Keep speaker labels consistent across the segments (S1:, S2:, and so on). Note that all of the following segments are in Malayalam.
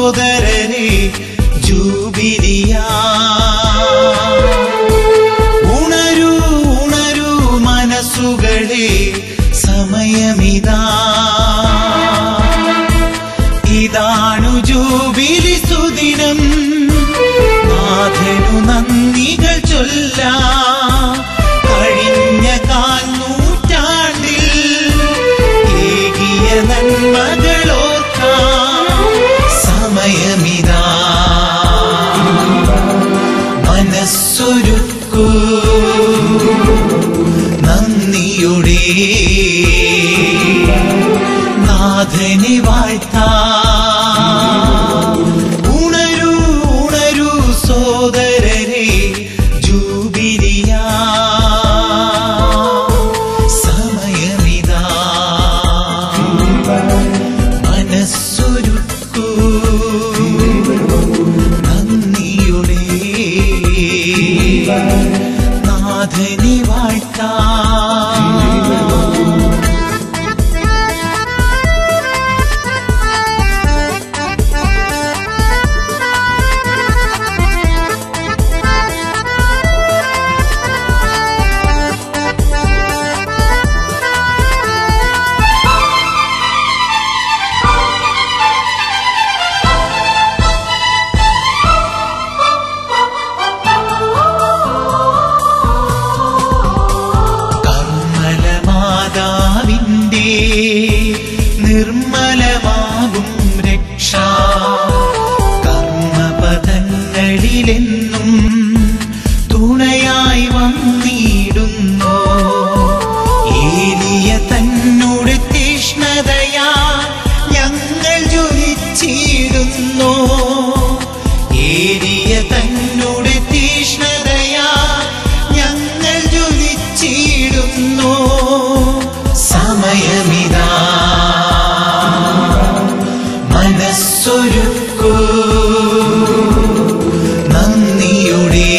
S1: സോദരരെ ജൂബിലിയാ ഉണരൂ ഉണരൂ മനസ്സുകളെ സമയമിതാ ഇതാണു ജൂബിലി സുദിനം നാഥനു നന്ദികൾ ചൊല്ലാ കഴിഞ്ഞ കാൽ നൂറ്റാണ്ടിൽ ഏകിയ നന്മകളോർക്കാം സമയമിതാ മനസ്സൊരുക്കൂ നന്ദിയുടെ നാഥനെ വാഴ്ത്താ ഉണരൂ ഉണരൂ സോദരരെ ജൂബിലിയാ സമയമിതാ മനസ്സൊരുക്കൂ നന്ദിയുടെ നാഥനെ വാഴ്ത്താ കർമ്മലമാതാവിൻ്റെ നിർമ്മലമാകും രക്ഷ കർമ്മപഥങ്ങളിലെന്നും തുണയായി വന്നിടുന്നു ഏലിയ തന്നോട് തീഷ്ണതയാ ഞങ്ങൾ ജ്വലിച്ചിടുന്നു ഏലിയ തന്നോട് തീഷ്ണതയാ ഞങ്ങൾ ജ്വലിച്ചിടുന്നു സമയമിതാ മനസ്സൊരുക്കൂ നന്ദിയുടെ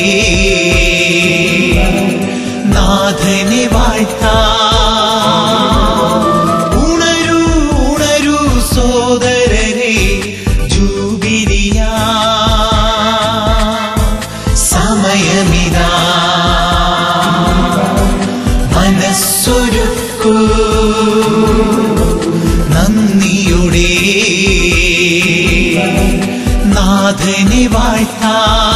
S1: നാഥനെ വാഴ്ത്താ ഉണരൂ ഉണരൂ സോദരരെ ജൂബിലിയാ സമയമിതാ മനസ്സൊരുക്കൂ നന്ദിയുടെ നാഥനെ വാഴ്ത്താ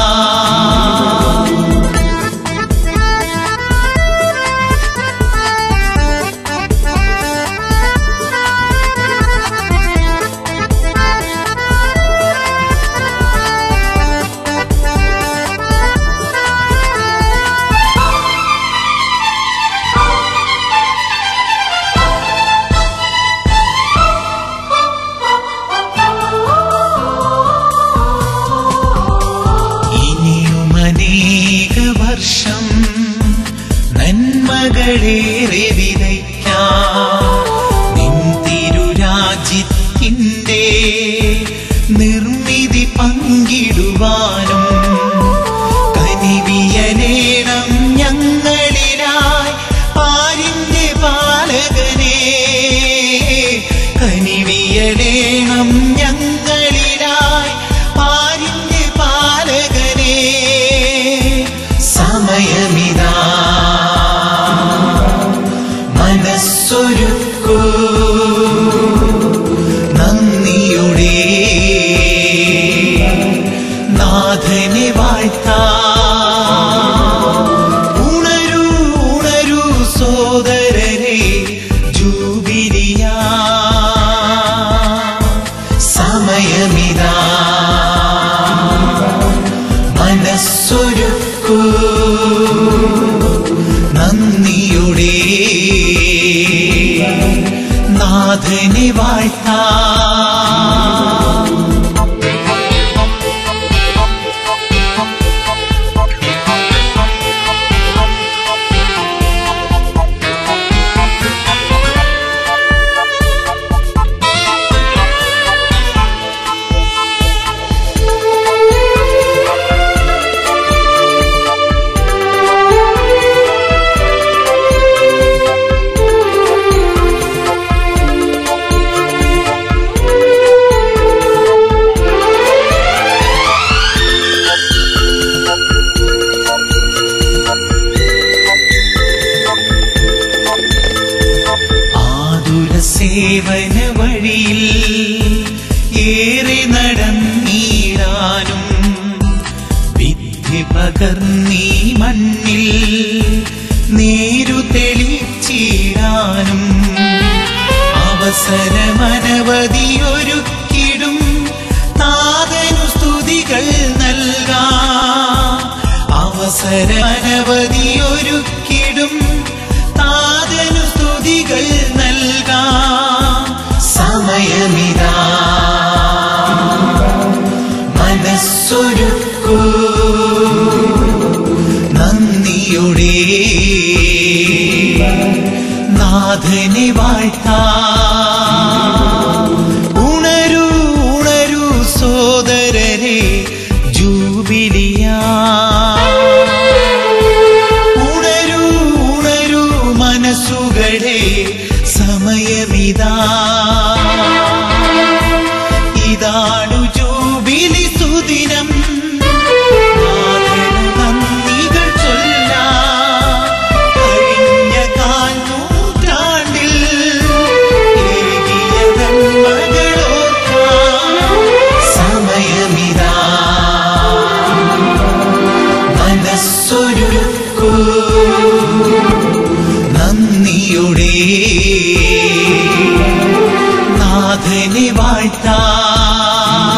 S1: ഇനിയുമനേക വർഷം നന്മകളേറെ വിതയ്ക്കാം നിൻ തിരുരാജ്യത്തിൻ്റെ നിർമ്മിതി പങ്കിടുവാനും കനിവിയനേണം ഞങ്ങളിലായി പാരിന്റെ പാലകനെ കനിവിയടേണം ഞങ്ങളിലായി പാരിന്റെ പാലകനെ സമയമിതാ മനസ്സൊരുക്കൂ നന്ദിയുടെ നാഥനെ വാഴ്ത്താ ഉണരൂ ഉണരൂ സോദരരെ ജൂബിലിയാ സമയമിതാ മനസ്സൊരുക്കൂ നന്ദിയുടെ നാഥനെ വാഴ്ത്താ
S2: Thank
S1: അവസരനവധിയൊരുക്കിടും നാഥനു സ്തുതികൾ നൽകാം അവസരനവധിയൊരുക്കിടും നാഥനു സ്തുതികൾ നൽകാം സമയമിതാ മനസ്സൊരുക്കൂ നന്ദിയുടെ നാഥനെ വാഴ്ത്താ ഉണരൂ ഉണരൂ സോദരരെ ജൂബിലിയാ ഉണരൂ ഉണരൂ മനസ്സുകളെ സമയമിതാ ഇതാണു ജൂബിലി സുദിനം നാഥനു നന്ദികൾ ചൊല്ലാം. കഴിഞ്ഞ കാൽനൂറ്റാണ്ടിൽ ഏകിയ നന്മകളോർക്കാം. സമയമിതാ മനസ്സൊരുക്കൂ നന്ദിയുടെ നാഥനെ വാഴ്ത്താം